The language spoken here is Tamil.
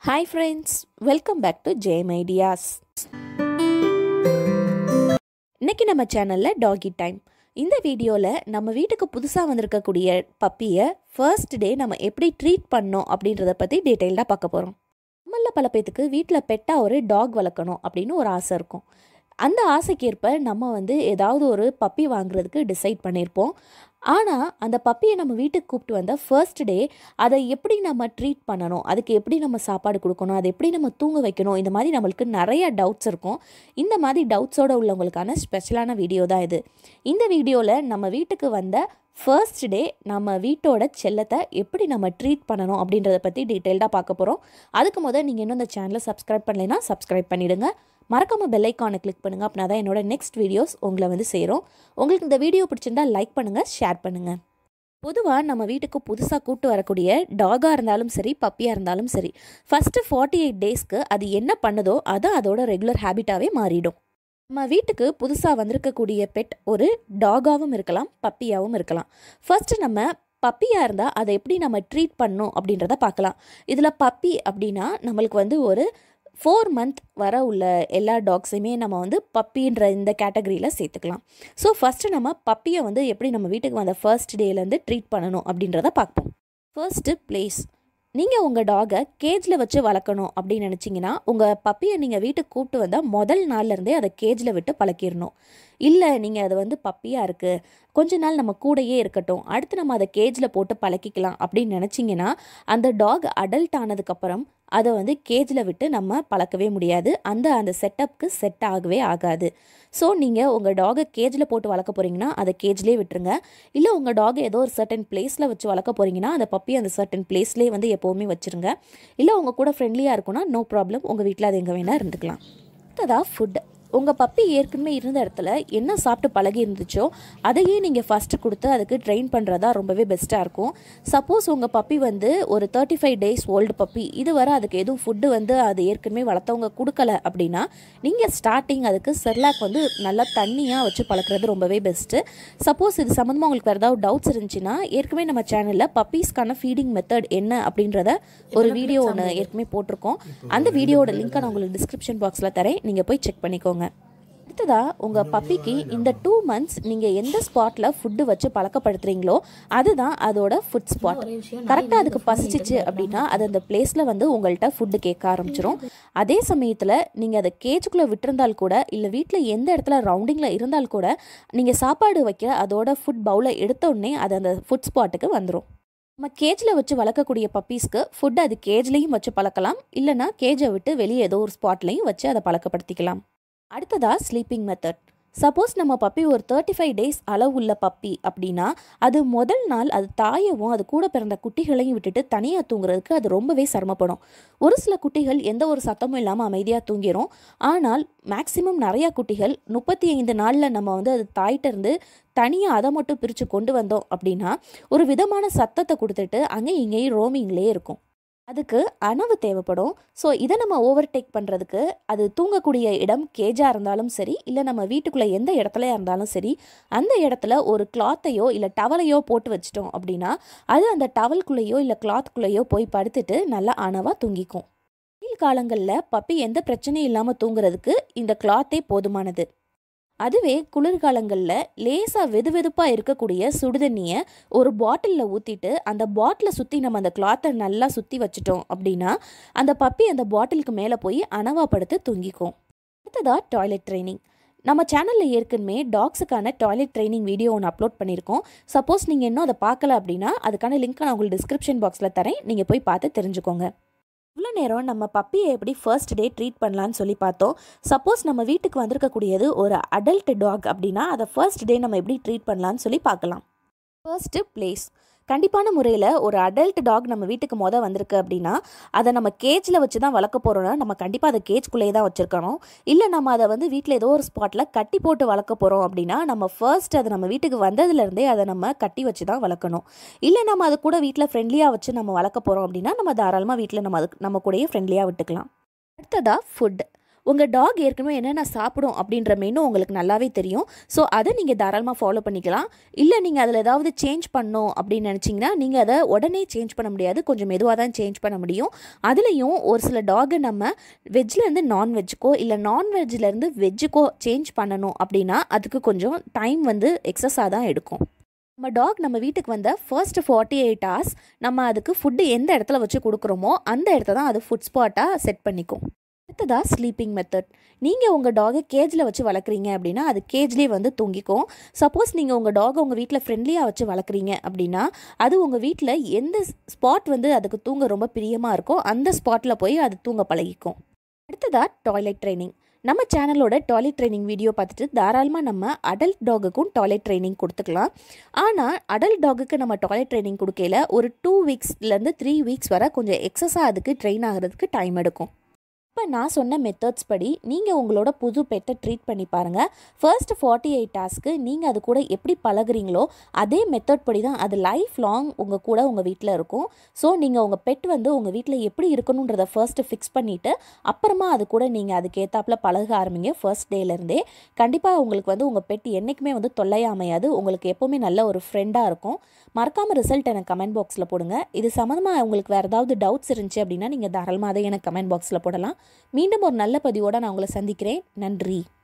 hi friends welcome back to Gem Ideas இன்னைக்கு நம்ம சேனலில் டாகி டைம் இந்த வீடியோவில் நம்ம வீட்டுக்கு புதுசாக வந்திருக்கக்கூடிய பப்பியை ஃபர்ஸ்ட் டே நம்ம எப்படி ட்ரீட் பண்ணோம் அப்படின்றத பற்றி டீட்டெயில்டாக பார்க்க போகிறோம் நம்மள பல பேத்துக்கு வீட்டில் பெட்டாக ஒரு டாக் வளர்க்கணும் அப்படின்னு ஒரு ஆசை இருக்கும் அந்த ஆசைக்கேற்ப நம்ம வந்து ஏதாவது ஒரு பப்பி வாங்குறதுக்கு டிசைட் பண்ணியிருப்போம் ஆனால் அந்த பப்பியை நம்ம வீட்டுக்கு கூப்பிட்டு வந்த ஃபர்ஸ்ட் டே அதை எப்படி நம்ம ட்ரீட் பண்ணணும் அதுக்கு எப்படி நம்ம சாப்பாடு கொடுக்கணும் அதை எப்படி நம்ம தூங்க வைக்கணும் இந்த மாதிரி நம்மளுக்கு நிறைய டவுட்ஸ் இருக்கும் இந்த மாதிரி டவுட்ஸோடு உள்ளவங்களுக்கான ஸ்பெஷலான வீடியோ தான் இது இந்த வீடியோவில் நம்ம வீட்டுக்கு வந்த ஃபர்ஸ்ட் டே நம்ம வீட்டோட செல்லத்தை எப்படி நம்ம ட்ரீட் பண்ணணும் அப்படின்றத பற்றி டீட்டெயில்டாக பார்க்க போகிறோம் அதுக்கு முதல் நீங்கள் இன்னும் இந்த சேனலை சப்ஸ்கிரைப் பண்ணலைன்னா சப்ஸ்கிரைப் பண்ணிவிடுங்க மறக்காமல் பெல் ஐக்கானை கிளிக் பண்ணுங்கள் அப்படின்னா தான் என்னோட நெக்ஸ்ட் வீடியோஸ் உங்களை வந்து சேரும் உங்களுக்கு இந்த வீடியோ பிடிச்சிருந்தா லைக் பண்ணுங்கள் ஷேர் பண்ணுங்கள் பொதுவாக நம்ம வீட்டுக்கு புதுசாக கூட்டு வரக்கூடிய டாகாக இருந்தாலும் சரி பப்பியாக இருந்தாலும் சரி ஃபஸ்ட்டு ஃபார்ட்டி எயிட் டேஸ்க்கு அது என்ன பண்ணுதோ அது அதோட ரெகுலர் ஹேபிட்டாகவே மாறிடும் நம்ம வீட்டுக்கு புதுசாக வந்திருக்கக்கூடிய பெட் ஒரு டாகாகவும் இருக்கலாம் பப்பியாகவும் இருக்கலாம் ஃபர்ஸ்ட் நம்ம பப்பியாக இருந்தால் அதை எப்படி நம்ம ட்ரீட் பண்ணணும் அப்படின்றத பார்க்கலாம் இதில் பப்பி அப்படின்னா நம்மளுக்கு வந்து ஒரு ஃபோர் மந்த் வர உள்ள எல்லா டாக்ஸையுமே நம்ம வந்து பப்பின்ற இந்த கேட்டகரியில் சேர்த்துக்கலாம் ஸோ ஃபஸ்ட்டு நம்ம பப்பியை வந்து எப்படி நம்ம வீட்டுக்கு வந்த ஃபர்ஸ்ட் டேலேருந்து ட்ரீட் பண்ணணும் அப்படின்றத பார்ப்போம் ஃபர்ஸ்ட்டு பிளேஸ் நீங்கள் உங்கள் டாகை கேஜில் வச்சு வளர்க்கணும் அப்படின்னு நினச்சிங்கன்னா உங்கள் பப்பியை நீங்கள் வீட்டுக்கு கூப்பிட்டு வந்தால் முதல் நாள்லேருந்தே அதை கேஜில் விட்டு பழக்கிடணும் இல்லை நீங்கள் அது வந்து பப்பியாக இருக்குது கொஞ்ச நாள் நம்ம கூடையே இருக்கட்டும் அடுத்து நம்ம அதை கேஜில் போட்டு பழக்கிக்கலாம் அப்படின்னு நினச்சிங்கன்னா அந்த டாக் அடல்ட் ஆனதுக்கப்புறம் அதை வந்து கேஜில் விட்டு நம்ம பழக்கவே முடியாது அந்த அந்த செட்டப்க்கு செட் ஆகவே ஆகாது ஸோ நீங்கள் உங்கள் டாகை கேஜில் போட்டு வளர்க்க போகிறீங்கன்னா அதை கேஜ்லேயே விட்டுருங்க இல்லை உங்கள் டாகை ஏதோ ஒரு சர்டன் பிளேஸில் வச்சு வளர்க்க போகிறீங்கன்னா அந்த பப்பி அந்த சர்டன் பிளேஸ்லேயே வந்து எப்போவுமே வச்சுருங்க இல்லை உங்கள் கூட ஃப்ரெண்ட்லியாக இருக்குன்னா நோ ப்ராப்ளம் உங்கள் வீட்டில் அது எங்கே வேணால் இருந்துக்கலாம் அடுத்ததாக ஃபுட் உங்கள் பப்பி ஏற்கனவே இருந்த இடத்துல என்ன சாப்பிட்டு பழகி இருந்துச்சோ அதையே நீங்கள் ஃபஸ்ட்டு கொடுத்து அதுக்கு ட்ரெயின் பண்ணுறதா ரொம்பவே பெஸ்ட்டாக இருக்கும் சப்போஸ் உங்கள் பப்பி வந்து ஒரு thirty five days old puppy இதுவரை அதுக்கு எதுவும் ஃபுட்டு வந்து அது ஏற்கனவே வளர்த்தவங்க கொடுக்கல அப்படின்னா நீங்கள் ஸ்டார்டிங் அதுக்கு செர்லாக் வந்து நல்லா தண்ணியாக வச்சு பழக்கிறது ரொம்பவே பெஸ்ட்டு சப்போஸ் இது சம்மந்தமாக உங்களுக்கு வேறு ஏதாவது டவுட்ஸ் இருந்துச்சுன்னா ஏற்கனவே நம்ம சேனலில் பப்பீஸ்க்கான ஃபீடிங் மெத்தட் என்ன அப்படின்றத ஒரு வீடியோ ஒன்று ஏற்கனவே போட்டிருக்கோம் அந்த வீடியோட லிங்க்கை நான் உங்களுக்கு டிஸ்கிரிப்ஷன் பாக்ஸில் தரேன் நீங்கள் போய் செக் பண்ணிக்கோங்க அடுத்ததாக உங்கள் பப்பிக்கு இந்த டூ மந்த்ஸ் நீங்கள் எந்த ஸ்பாட்டில் ஃபுட்டு வச்சு பழக்கப்படுத்துறீங்களோ அதுதான் அதோட ஃபுட் ஸ்பாட் கரெக்டாக அதுக்கு பசிச்சிச்சு அப்படின்னா அது அந்த பிளேஸில் வந்து உங்கள்கிட்ட ஃபுட்டு கேட்க ஆரம்பிச்சிரும் அதே சமயத்தில் நீங்கள் அதை கேஜுக்குள்ளே விட்டிருந்தால் கூட இல்லை வீட்டில் எந்த இடத்துல ரவுண்டிங்கில் இருந்தால் கூட நீங்கள் சாப்பாடு வைக்க அதோட ஃபுட் பவுலை எடுத்த உடனே அது அந்த ஃபுட் ஸ்பாட்டுக்கு வந்துடும் நம்ம கேஜில் வச்சு வளர்க்கக்கூடிய பப்பீஸ்க்கு ஃபுட் அது கேஜ்லேயும் வச்சு பழக்கலாம் இல்லைனா கேஜை விட்டு வெளியே ஏதோ ஒரு ஸ்பாட்லையும் வச்சு அதை பழக்கப்படுத்திக்கலாம் அடுத்ததாக ஸ்லீப்பிங் மெத்தட் சப்போஸ் நம்ம பப்பி ஒரு தேர்ட்டி ஃபைவ் டேஸ் அளவு உள்ள பப்பி அப்படின்னா அது முதல் நாள் அது தாயவும் அது கூட பிறந்த குட்டிகளையும் விட்டுட்டு தனியாக தூங்குறதுக்கு அது ரொம்பவே சிரமப்படும் ஒரு சில குட்டிகள் எந்த ஒரு சத்தமும் இல்லாமல் அமைதியாக தூங்கிடும் ஆனால் மேக்சிமம் நிறையா குட்டிகள் முப்பத்தி ஐந்து நாளில் நம்ம வந்து அது தாயிட்ட இருந்து தனியாக அதை மட்டும் பிரித்து கொண்டு வந்தோம் அப்படின்னா ஒரு விதமான சத்தத்தை கொடுத்துட்டு அங்கே இங்கேயும் ரோமிங்லேயே இருக்கும் அதுக்கு அணவு தேவைப்படும் ஸோ இதை நம்ம ஓவர்டேக் பண்ணுறதுக்கு அது தூங்கக்கூடிய இடம் கேஜாக இருந்தாலும் சரி இல்லை நம்ம வீட்டுக்குள்ளே எந்த இடத்துலையா இருந்தாலும் சரி அந்த இடத்துல ஒரு கிளாத்தையோ இல்லை டவலையோ போட்டு வச்சிட்டோம் அப்படின்னா அது அந்த டவல்குள்ளேயோ இல்லை கிளாத்துக்குள்ளேயோ போய் படுத்துட்டு நல்லா அணவாக தூங்கிக்கும் வெயில் காலங்களில் பப்பி எந்த பிரச்சனையும் இல்லாமல் தூங்குறதுக்கு இந்த கிளாத்தே போதுமானது அதுவே குளிர்காலங்களில் லேசாக வெது வெதுப்பாக இருக்கக்கூடிய சுடுதண்ணியை ஒரு பாட்டிலில் ஊற்றிட்டு அந்த பாட்டிலை சுற்றி நம்ம அந்த கிளாத்தை நல்லா சுற்றி வச்சுட்டோம் அப்படின்னா அந்த பப்பி அந்த பாட்டிலுக்கு மேலே போய் அனவாப்படுத்து தூங்கிக்கும் அடுத்ததாக டாய்லெட் ட்ரைனிங் நம்ம சேனலில் ஏற்கனவே டாக்ஸுக்கான டாய்லெட் ட்ரைனிங் வீடியோ ஒன்று அப்லோட் பண்ணியிருக்கோம் சப்போஸ் நீங்கள் இன்னும் அதை பார்க்கல அப்படின்னா அதுக்கான லிங்க்கை நான் உங்களுக்கு டிஸ்கிரிப்ஷன் பாக்ஸில் தரேன் நீங்கள் போய் பார்த்து தெரிஞ்சுக்கோங்க இவ்வளோ நேரம் நம்ம பப்பியை எப்படி ஃபர்ஸ்ட் டே ட்ரீட் பண்ணலான்னு சொல்லி பார்த்தோம் சப்போஸ் நம்ம வீட்டுக்கு வந்திருக்கக்கூடியது ஒரு அடல்ட் டாக் அப்படின்னா அதை ஃபர்ஸ்ட் டே நம்ம எப்படி ட்ரீட் பண்ணலான்னு சொல்லி பார்க்கலாம் ஃபர்ஸ்ட்டு பிளேஸ் கண்டிப்பான முறையில் ஒரு அடல்ட் டாக் நம்ம வீட்டுக்கு மொதல் வந்திருக்கு அப்படின்னா அதை நம்ம கேஜில் வச்சு தான் வளர்க்க போகிறோம்னா நம்ம கண்டிப்பாக அதை கேஜ்குள்ளேயே தான் வச்சுருக்கணும் இல்லை நம்ம அதை வந்து வீட்டில் ஏதோ ஒரு ஸ்பாட்டில் கட்டி போட்டு வளர்க்க போகிறோம் அப்படின்னா நம்ம ஃபர்ஸ்ட் அது நம்ம வீட்டுக்கு வந்ததுலேருந்தே அதை நம்ம கட்டி வச்சு தான் வளர்க்கணும் இல்லை நம்ம அது கூட வீட்டில் ஃப்ரெண்ட்லியாக வச்சு நம்ம வளர்க்க போகிறோம் அப்படின்னா நம்ம தாராளமாக வீட்டில் நம்ம அதுக்கு நம்ம கூடயே ஃப்ரெண்ட்லியாக விட்டுக்கலாம் அடுத்ததாக ஃபுட் உங்கள் டாக் ஏற்கனவே என்னென்ன சாப்பிடும் அப்படின்ற மெனு உங்களுக்கு நல்லாவே தெரியும் ஸோ அதை நீங்கள் தாராளமாக ஃபாலோ பண்ணிக்கலாம் இல்லை நீங்கள் அதில் ஏதாவது சேஞ்ச் பண்ணணும் அப்படின்னு நினச்சிங்கன்னா நீங்கள் அதை உடனே சேஞ்ச் பண்ண முடியாது கொஞ்சம் மெதுவாக தான் சேஞ்ச் பண்ண முடியும் அதுலேயும் ஒரு சில டாகை நம்ம வெஜ்லேருந்து நான்வெஜ்ஜுக்கோ இல்லை நான்வெஜ்லேருந்து வெஜ்ஜுக்கோ சேஞ்ச் பண்ணணும் அப்படின்னா அதுக்கு கொஞ்சம் டைம் வந்து எக்ஸஸாக தான் எடுக்கும் நம்ம டாக் நம்ம வீட்டுக்கு வந்த ஃபர்ஸ்ட் ஃபார்ட்டி எயிட் ஹவர்ஸ் நம்ம அதுக்கு ஃபுட்டு எந்த இடத்துல வச்சு கொடுக்குறோமோ அந்த இடத்த தான் அது ஃபுட் ஸ்பாட்டாக செட் பண்ணிக்கும் அடுத்ததாக ஸ்லீப்பிங் மெத்தட் நீங்கள் உங்கள் டாகை கேஜில் வச்சு வளர்க்குறீங்க அப்படின்னா அது கேஜ்லேயே வந்து தூங்கிக்கும் சப்போஸ் நீங்கள் உங்கள் டாகை உங்கள் வீட்டில் ஃப்ரெண்ட்லியாக வச்சு வளர்க்குறீங்க அப்படின்னா அது உங்கள் வீட்டில் எந்த ஸ்பாட் வந்து அதுக்கு தூங்க ரொம்ப பிரியமாக இருக்கோ அந்த ஸ்பாட்டில் போய் அது தூங்க பழகிக்கும் அடுத்ததாக டாய்லெட் ட்ரைனிங் நம்ம சேனலோட டாய்லெட் ட்ரைனிங் வீடியோ பார்த்துட்டு தாராளமாக நம்ம அடல்ட் டாகுக்கும் டாய்லெட் ட்ரைனிங் கொடுத்துக்கலாம் ஆனால் அடல்ட் டாகுக்கு நம்ம டாய்லெட் ட்ரைனிங் கொடுக்கையில ஒரு டூ வீக்ஸ்லேருந்து த்ரீ வீக்ஸ் வரை கொஞ்சம் எக்ஸஸாக அதுக்கு ட்ரெயின் ஆகிறதுக்கு டைம் எடுக்கும் இப்போ நான் சொன்ன மெத்தட்ஸ் படி நீங்கள் உங்களோட புது பெட்டை ட்ரீட் பண்ணி பாருங்கள் ஃபர்ஸ்ட் ஃபார்ட்டி எயிட் ஹார்ஸ்க்கு நீங்கள் அது கூட எப்படி பழகுறீங்களோ அதே மெத்தட் படி தான் அது லைஃப் லாங் உங்கள் கூட உங்கள் வீட்டில் இருக்கும் ஸோ நீங்கள் உங்கள் பெட் வந்து உங்கள் வீட்டில் எப்படி இருக்கணுன்றதை ஃபர்ஸ்ட்டு ஃபிக்ஸ் பண்ணிவிட்டு அப்புறமா அது கூட நீங்கள் அதுக்கு ஏற்றாப்புல பழக ஆரம்பிங்க ஃபர்ஸ்ட் டேலேருந்தே கண்டிப்பாக உங்களுக்கு வந்து உங்கள் பெட் என்றைக்குமே வந்து தொல்லையா அமையாது உங்களுக்கு எப்போவுமே நல்ல ஒரு ஃப்ரெண்டாக இருக்கும் மறக்காமல் ரிசல்ட் எனக்கு கமெண்ட் பாக்ஸில் போடுங்க இது சம்மந்தமாக உங்களுக்கு வேறு ஏதாவது டவுட்ஸ் இருந்துச்சு அப்படின்னா நீங்கள் தாராளமாக அதை எனக்கு கமெண்ட் பாக்ஸில் போடலாம் மீண்டும் ஒரு நல்ல பதிவோடு நான் உங்களை சந்திக்கிறேன் நன்றி